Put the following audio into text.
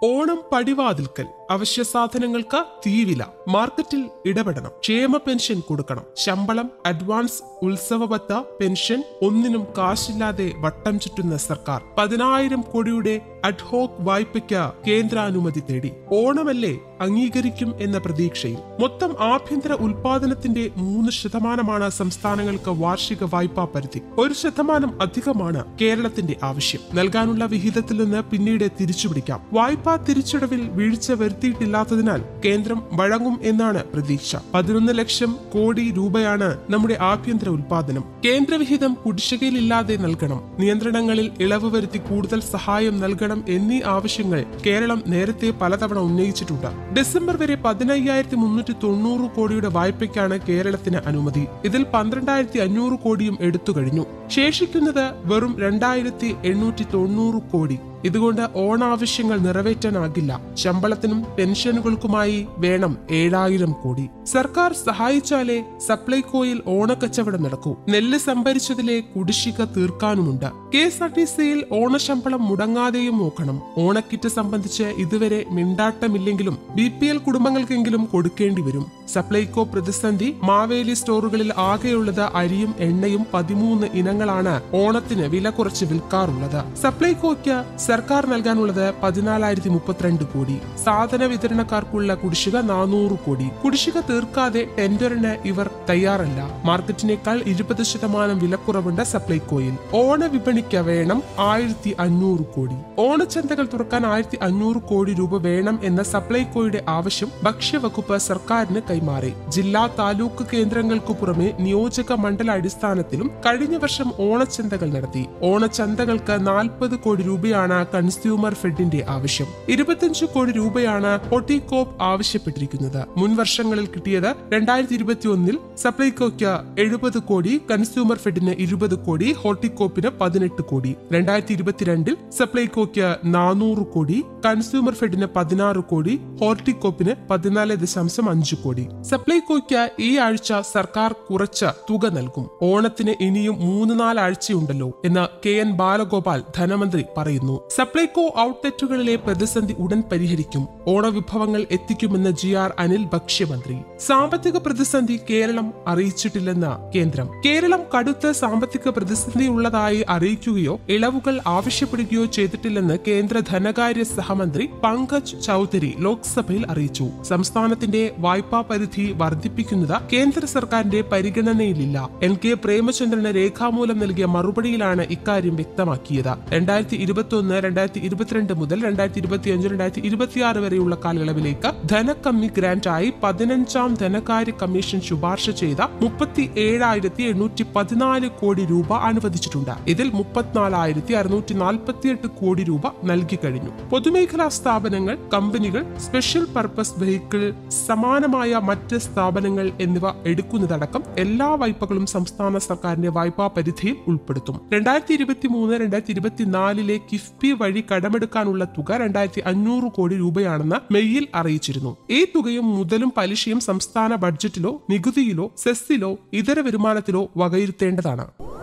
ഓണം പടിവാതിൽക്കൽ അവശ്യ സാധനങ്ങൾക്ക് തീവില മാർക്കറ്റിൽ ഇടപെടണം ക്ഷേമ പെൻഷൻ കൊടുക്കണം ശമ്പളം അഡ്വാൻസ് ഉത്സവബത്ത പെൻഷൻ ഒന്നിനും കാശില്ലാതെ വട്ടം ചുറ്റുന്ന സർക്കാർ പതിനായിരം കോടിയുടെ അഡ്ഹോക്ക് വായ്പയ്ക്ക് കേന്ദ്രാനുമതി തേടി ഓണമല്ലേ അംഗീകരിക്കും എന്ന പ്രതീക്ഷയിൽ മൊത്തം ആഭ്യന്തര ഉൽപാദനത്തിന്റെ മൂന്ന് ശതമാനമാണ് സംസ്ഥാനങ്ങൾക്ക് വാർഷിക വായ്പാ പരിധി ഒരു ശതമാനം അധികമാണ് കേരളത്തിന്റെ ആവശ്യം നൽകാനുള്ള വിഹിതത്തിൽ നിന്ന് പിന്നീട് തിരിച്ചുപിടിക്കാം വായ്പാ തിരിച്ചടവിൽ വീഴ്ച വരുത്തിയിട്ടില്ലാത്തതിനാൽ കേന്ദ്രം വഴങ്ങും എന്നാണ് പ്രതീക്ഷ പതിനൊന്ന് ലക്ഷം കോടി രൂപയാണ് നമ്മുടെ ആഭ്യന്തര ഉൽപാദനം കേന്ദ്രവിഹിതം കുടിശ്ശികയിലില്ലാതെ നൽകണം നിയന്ത്രണങ്ങളിൽ ഇളവ് വരുത്തി കൂടുതൽ സഹായം നൽകണം എന്നീ ആവശ്യങ്ങൾ കേരളം നേരത്തെ പലതവണ ഉന്നയിച്ചിട്ടുണ്ട് ഡിസംബർ വരെ പതിനയ്യായിരത്തി മുന്നൂറ്റി തൊണ്ണൂറ് കോടിയുടെ വായ്പയ്ക്കാണ് കേരളത്തിന് അനുമതി ഇതിൽ പന്ത്രണ്ടായിരത്തി അഞ്ഞൂറ് കോടിയും എടുത്തു കഴിഞ്ഞു ശേഷിക്കുന്നത് വെറും രണ്ടായിരത്തി എണ്ണൂറ്റി തൊണ്ണൂറ് കോടി ഇതുകൊണ്ട് ഓണാവശ്യങ്ങൾ നിറവേറ്റാനാകില്ല ശമ്പളത്തിനും പെൻഷനുകൾക്കുമായി വേണം ഏഴായിരം കോടി സർക്കാർ സഹായിച്ചാലേ സപ്ലൈകോയിൽ ഓണക്കച്ചവടം നടക്കൂ നെല്ല് സംഭരിച്ചതിലെ കുടിശ്ശിക തീർക്കാനുമുണ്ട് കെ എസ് ആർ ടി സിയിൽ ഓണശമ്പളം മുടങ്ങാതെയും നോക്കണം ഓണക്കിറ്റ് സംബന്ധിച്ച് ഇതുവരെ മിണ്ടാട്ടമില്ലെങ്കിലും ബി പി എൽ കുടുംബങ്ങൾക്കെങ്കിലും കൊടുക്കേണ്ടി വരും സപ്ലൈകോ പ്രതിസന്ധി മാവേലി സ്റ്റോറുകളിൽ ആകെയുള്ളത് അരിയും എണ്ണയും പതിമൂന്ന് ഇനങ്ങളാണ് ഓണത്തിന് വില കുറച്ച് വിൽക്കാറുള്ളത് സപ്ലൈകോയ്ക്ക് സർക്കാർ നൽകാനുള്ളത് പതിനാലായിരത്തി മുപ്പത്തിരണ്ട് കോടി സാധന വിതരണക്കാർക്കുള്ള കുടിശ്ശിക നാനൂറ് കോടി കുടിശ്ശിക തീർക്കാതെ ടെൻഡറിന് ഇവർ തയ്യാറല്ല മാർക്കറ്റിനേക്കാൾ ഇരുപത് ശതമാനം വിലക്കുറവുണ്ട് സപ്ലൈകോയിൽ ഓണ വിപണിക്ക് വേണം ആയിരത്തി അഞ്ഞൂറ് കോടി ഓണച്ചന്തകൾ തുറക്കാൻ ആയിരത്തി അഞ്ഞൂറ് കോടി രൂപ വേണം എന്ന സപ്ലൈകോയുടെ ആവശ്യം ഭക്ഷ്യവകുപ്പ് സർക്കാരിന് കൈമാറി ജില്ലാ താലൂക്ക് കേന്ദ്രങ്ങൾക്കു പുറമെ നിയോജക മണ്ഡല അടിസ്ഥാനത്തിലും കഴിഞ്ഞ വർഷം ഓണച്ചന്തകൾ നടത്തി ഓണച്ചന്തകൾക്ക് നാൽപ്പത് കോടി രൂപയാണ് കൺസ്യൂമർ ഫെഡിന്റെ ആവശ്യം ഇരുപത്തിയഞ്ച് കോടി രൂപയാണ് ഹോർട്ടികോപ്പ് ആവശ്യപ്പെട്ടിരിക്കുന്നത് മുൻ വർഷങ്ങളിൽ കിട്ടിയത് രണ്ടായിരത്തി ഇരുപത്തി ഒന്നിൽ സപ്ലൈകോയ്ക്ക് എഴുപത് കോടി കൺസ്യൂമർ ഫെഡിന് ഇരുപത് കോടി ഹോർട്ടികോപ്പിന് പതിനെട്ട് കോടി രണ്ടായിരത്തി ഇരുപത്തിരണ്ടിൽ സപ്ലൈകോയ്ക്ക് നാനൂറ് കോടി കൺസ്യൂമർ ഫെഡിന് പതിനാറ് കോടി ഹോർട്ടികോപ്പിന് പതിനാല് ദശാംശം അഞ്ച് കോടി സപ്ലൈകോയ്ക്ക് ഈ ആഴ്ച സർക്കാർ കുറച്ച തുക നൽകും ഓണത്തിന് ഇനിയും മൂന്ന് നാലാഴ്ചയുണ്ടല്ലോ എന്ന് കെ എൻ ബാലഗോപാൽ ധനമന്ത്രി പറയുന്നു സപ്ലൈകോ ഔട്ട്ലെറ്റുകളിലെ പ്രതിസന്ധി ഉടൻ പരിഹരിക്കും ഓണവിഭവങ്ങൾ എത്തിക്കുമെന്ന് ജി ആർ അനിൽ ഭക്ഷ്യമന്ത്രി സാമ്പത്തിക പ്രതിസന്ധി കേരളം അറിയിച്ചിട്ടില്ലെന്ന് കേന്ദ്രം കേരളം കടുത്ത സാമ്പത്തിക പ്രതിസന്ധിയുള്ളതായി അറിയിക്കുകയോ ഇളവുകൾ ആവശ്യപ്പെടുകയോ ചെയ്തിട്ടില്ലെന്ന് കേന്ദ്ര ധനകാര്യ സഹമന്ത്രി പങ്കജ് ചൌധരി ലോക്സഭയിൽ അറിയിച്ചു സംസ്ഥാനത്തിന്റെ വായ്പാ പരിധി വർദ്ധിപ്പിക്കുന്നത് കേന്ദ്ര സർക്കാരിന്റെ പരിഗണനയിലില്ല എൻ കെ പ്രേമചന്ദ്രന് രേഖാമൂലം നൽകിയ മറുപടിയിലാണ് ഇക്കാര്യം വ്യക്തമാക്കിയത് രണ്ടായിരത്തി ഇരുപത്തി ഒന്ന് രണ്ടായിരത്തി ഇരുപത്തിരണ്ട് മുതൽ രണ്ടായിരത്തി ഇരുപത്തിയഞ്ച് രണ്ടായിരത്തി ഇരുപത്തിയാറ് വരെയുള്ള കാലയളവിലേക്ക് ധനകമ്മി ഗ്രാന്റായി പതിനഞ്ചാം ധനകാര്യ കമ്മീഷൻ ശുപാർശ ചെയ്ത മുപ്പത്തി ഏഴായിരത്തി എണ്ണൂറ്റി പതിനാല് കോടി രൂപ അനുവദിച്ചിട്ടുണ്ട് ഇതിൽ മുപ്പത്തിനാലായിരത്തി അറുന്നൂറ്റി നാൽപ്പത്തിയെട്ട് കോടി രൂപ നൽകി കഴിഞ്ഞു പൊതുമേഖലാ സ്ഥാപനങ്ങൾ കമ്പനികൾ സ്പെഷ്യൽ പർപ്പസ് വെഹിക്കിൾ സമാനമായ മറ്റ് സ്ഥാപനങ്ങൾ എന്നിവ എടുക്കുന്നതടക്കം എല്ലാ വായ്പകളും സംസ്ഥാന സർക്കാരിന്റെ വായ്പാ പരിധിയിൽ ഉൾപ്പെടുത്തും രണ്ടായിരത്തി ഇരുപത്തി മൂന്ന് രണ്ടായിരത്തി ഇരുപത്തിനാലിലെ കിഫ്ബി വഴി കടമെടുക്കാനുള്ള തുക രണ്ടായിരത്തി അഞ്ഞൂറ് കോടി രൂപയാണെന്ന് മെയ്യിൽ അറിയിച്ചിരുന്നു ഈ തുകയും മുതലും പലിശയും സംസ്ഥാന ബഡ്ജറ്റിലോ നികുതിയിലോ സെസ്സിലോ ഇതര വരുമാനത്തിലോ വകയിരുത്തേണ്ടതാണ്